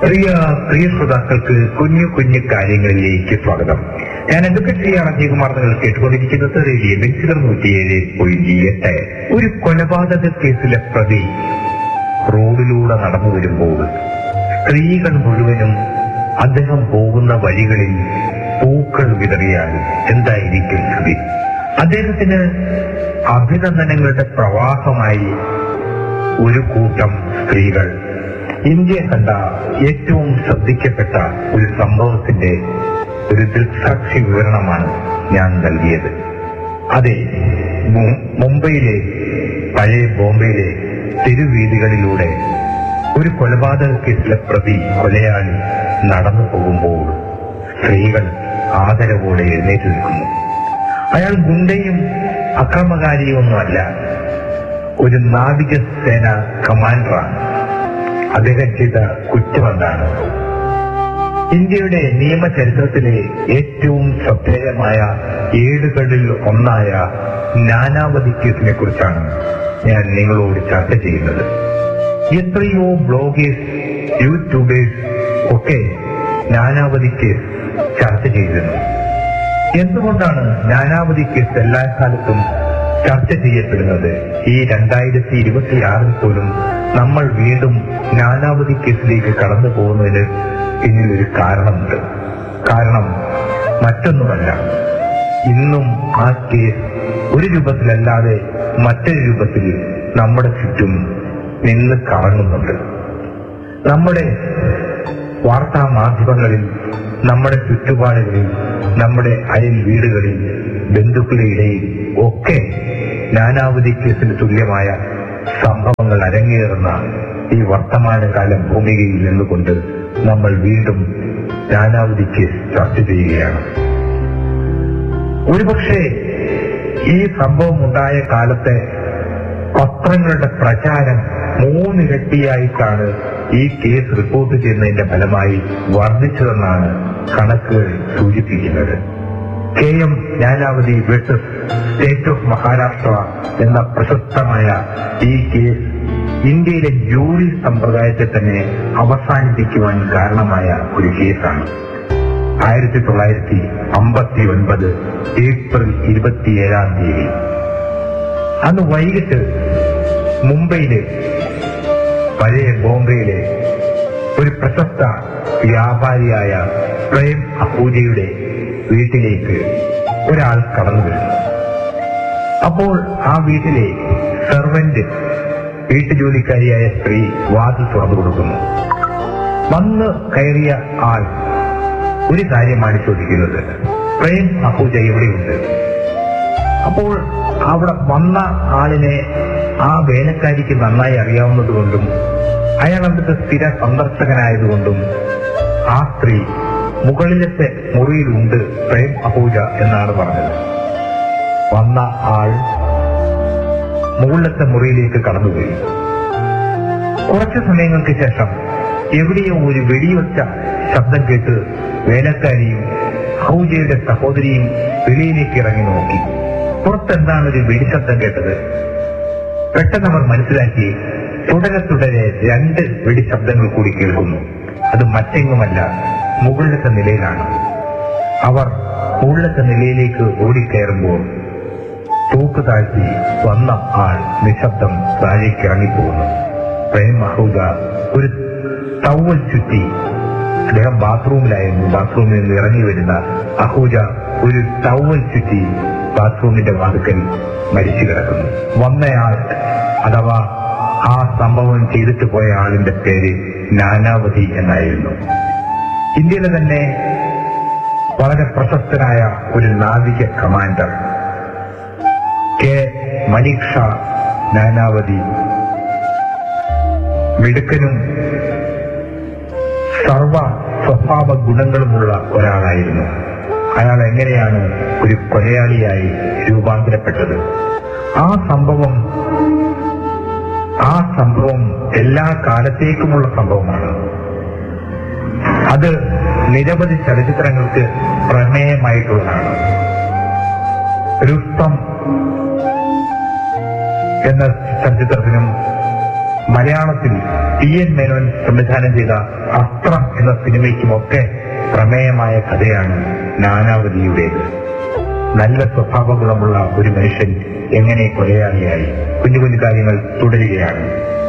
പ്രിയ പ്രിയ ശ്രോതാക്കൾക്ക് കുഞ്ഞു കുഞ്ഞു കാര്യങ്ങളിലേക്ക് സ്വാഗതം ഞാൻ അഡ്വക്കേറ്റ് ശ്രീ ആർ അജയകുമാർ നിങ്ങൾ കേട്ടുകൊണ്ടിരിക്കുന്നത് റേഡിയോ ബെൻസിലർ നൂറ്റിയേഴ് പോയിന്റ് എട്ട് ഒരു കൊലപാതക കേസിലെ പ്രതി റോഡിലൂടെ നടന്നു വരുമ്പോൾ സ്ത്രീകൾ മുഴുവനും അദ്ദേഹം പോകുന്ന വഴികളിൽ പൂക്കൾ വിതറിയാൽ എന്തായിരിക്കും സ്ഥിതി അദ്ദേഹത്തിന് അഭിനന്ദനങ്ങളുടെ പ്രവാഹമായി ഒരു കൂട്ടം സ്ത്രീകൾ ഇന്ത്യ കണ്ട ഏറ്റവും ശ്രദ്ധിക്കപ്പെട്ട ഒരു സംഭവത്തിന്റെ ഒരു ദൃക്സാക്ഷി വിവരണമാണ് ഞാൻ നൽകിയത് അതെ മു- മുംബൈയിലെ പഴയ ബോംബെയിലെ തെരുവീതികളിലൂടെ ഒരു കൊലപാതക കേസിലെ പ്രതി കൊലയാളി നടന്നു പോകുമ്പോൾ സ്ത്രീകൾ ആദരവോടെ എഴുന്നേറ്റ് നിൽക്കുന്നു അയാൾ ഗുണ്ടയും അക്രമകാരിയും ഒന്നുമല്ല ഒരു നാവികസേന കമാൻഡറാണ് അദ്ദേഹം ചെയ്ത കുറ്റമെന്താണ് ഇന്ത്യയുടെ നിയമചരിത്രത്തിലെ ഏറ്റവും ശ്രദ്ധേയമായ ഏടുകളിൽ ഒന്നായ നാനാവതി കേസിനെ കുറിച്ചാണ് ഞാൻ നിങ്ങളോട് ചർച്ച ചെയ്യുന്നത് എത്രയോ ബ്ലോഗേഴ്സ് യൂട്യൂബേഴ്സ് ഒക്കെ നാനാവതി കേസ് ചർച്ച ചെയ്തിരുന്നു എന്തുകൊണ്ടാണ് നാനാവതി കേസ് എല്ലാ കാലത്തും ചർച്ച ചെയ്യപ്പെടുന്നത് ഈ രണ്ടായിരത്തി ഇരുപത്തിയാറിൽ പോലും നമ്മൾ വീണ്ടും നാനാവതി കേസിലേക്ക് കടന്നു പോകുന്നതിന് പിന്നിൽ ഒരു കാരണമുണ്ട് കാരണം മറ്റൊന്നുമല്ല ഇന്നും ആ കേസ് ഒരു രൂപത്തിലല്ലാതെ മറ്റൊരു രൂപത്തിൽ നമ്മുടെ ചുറ്റും നിന്ന് കാണുന്നുണ്ട് നമ്മുടെ വാർത്താ മാധ്യമങ്ങളിൽ നമ്മുടെ ചുറ്റുപാടുകളിൽ നമ്മുടെ അയൽ വീടുകളിൽ ബന്ധുക്കളുടെ ഇടയിൽ ഒക്കെ നാനാവധി കേസിന് തുല്യമായ സംഭവങ്ങൾ അരങ്ങേറുന്ന ഈ വർത്തമാനകാല ഭൂമികയിൽ നിന്നുകൊണ്ട് നമ്മൾ വീണ്ടും നാനാവധി കേസ് ചർച്ച ചെയ്യുകയാണ് ഒരുപക്ഷെ ഈ സംഭവം ഉണ്ടായ കാലത്തെ പത്രങ്ങളുടെ പ്രചാരം മൂന്നിരട്ടിയായിട്ടാണ് ഈ കേസ് റിപ്പോർട്ട് ചെയ്യുന്നതിന്റെ ഫലമായി വർദ്ധിച്ചതെന്നാണ് കണക്കുകൾ സൂചിപ്പിക്കുന്നത് K M Nanavati versus state of Maharashtra എന്ന പ്രശസ്തമായ ഈ കേസ് ഇന്ത്യയിലെ ജൂറി സമ്പ്രദായത്തെ തന്നെ അവസാനിപ്പിക്കുവാൻ കാരണമായ ഒരു കേസാണ് ആയിരത്തി തൊള്ളായിരത്തി അമ്പത്തി ഒൻപത് ഏപ്രിൽ ഇരുപത്തിയേഴാം തീയതി അന്ന് വൈകിട്ട് മുംബൈയിലെ പഴയ ബോംബെയിലെ ഒരു പ്രശസ്ത വ്യാപാരിയായ പ്രേം അഹൂജയുടെ വീട്ടിലേക്ക് ഒരാൾ കടന്നു വരുന്നു അപ്പോൾ ആ വീട്ടിലെ സെർവന്റ് വീട്ടുജോലിക്കാരിയായ സ്ത്രീ വാതിൽ തുറന്നു കൊടുക്കുന്നു വന്ന് കയറിയ ആൾ ഒരു കാര്യമാണ് ചോദിക്കുന്നത് പ്രേം അഹൂജ എവിടെയുണ്ട് അപ്പോൾ അവിടെ വന്ന ആളിനെ ആ വേലക്കാരിക്ക് നന്നായി അറിയാവുന്നതുകൊണ്ടും അയാൾ അവിടുത്തെ സ്ഥിര സന്ദർശകനായതുകൊണ്ടും ആ സ്ത്രീ മുകളിലത്തെ മുറിയിലുണ്ട് പ്രേം അഹൂജ എന്നാണ് പറഞ്ഞത് വന്ന ആൾ മുകളിലത്തെ മുറിയിലേക്ക് കടന്നുപോയി കുറച്ചു സമയങ്ങൾക്ക് ശേഷം എവിടെയോ ഒരു വെടിവെച്ച ശബ്ദം കേട്ട് വേലക്കാരിയും ഹൗജയുടെ സഹോദരിയും വെളിയിലേക്ക് ഇറങ്ങി നോക്കി പുറത്തെന്താണ് ഒരു വെടിശബ്ദം കേട്ടത് പെട്ടെന്ന് അവർ മനസ്സിലാക്കി തുടരെ തുടരെ രണ്ട് വെടിശബ്ദങ്ങൾ കൂടി കേൾക്കുന്നു അത് മറ്റെങ്ങുമല്ല മുകളിലത്തെ നിലയിലാണ് അവർ മുകളിലത്തെ നിലയിലേക്ക് ഓടിക്കയറുമ്പോൾ തൂക്ക് താഴ്ത്തി വന്ന ആൾ നിശബ്ദം താഴേക്ക് ഇറങ്ങിപ്പോകുന്നു പ്രേം മഹൂദ ഒരു ടവൽ ചുറ്റി അദ്ദേഹം ബാത്റൂമിലായിരുന്നു ബാത്റൂമിൽ നിന്ന് ഇറങ്ങി വരുന്ന അഹൂജ ഒരു ടവൽ ചുറ്റി ബാത്റൂമിന്റെ വാതുക്കൽ മരിച്ചു കിടക്കുന്നു വന്നയാൾ അഥവാ ആ സംഭവം ചെയ്തിട്ട് പോയ ആളിന്റെ പേര് നാനാവതി എന്നായിരുന്നു ഇന്ത്യയിലെ തന്നെ വളരെ പ്രശസ്തനായ ഒരു നാവിക കമാൻഡർ കെ മനിക് ഷാ നാനാവതി മിടുക്കനും സർവ സ്വഭാവ ഗുണങ്ങളുമുള്ള ഒരാളായിരുന്നു അയാൾ എങ്ങനെയാണ് ഒരു കൊലയാളിയായി രൂപാന്തരപ്പെട്ടത് ആ സംഭവം ആ സംഭവം എല്ലാ കാലത്തേക്കുമുള്ള സംഭവമാണ് അത് നിരവധി ചലച്ചിത്രങ്ങൾക്ക് പ്രമേയമായിട്ടുള്ളതാണ് രുസ്തം എന്ന ചലച്ചിത്രത്തിനും മലയാളത്തിൽ ടി എൻ മേനോൻ സംവിധാനം ചെയ്ത അസ്ത്രം എന്ന സിനിമയ്ക്കുമൊക്കെ പ്രമേയമായ കഥയാണ് നാനാവതിയുടേത് നല്ല സ്വഭാവ ഗുണമുള്ള ഒരു മനുഷ്യൻ എങ്ങനെ കൊലയാളിയായി കുഞ്ഞു കുഞ്ഞു കാര്യങ്ങൾ തുടരുകയാണ്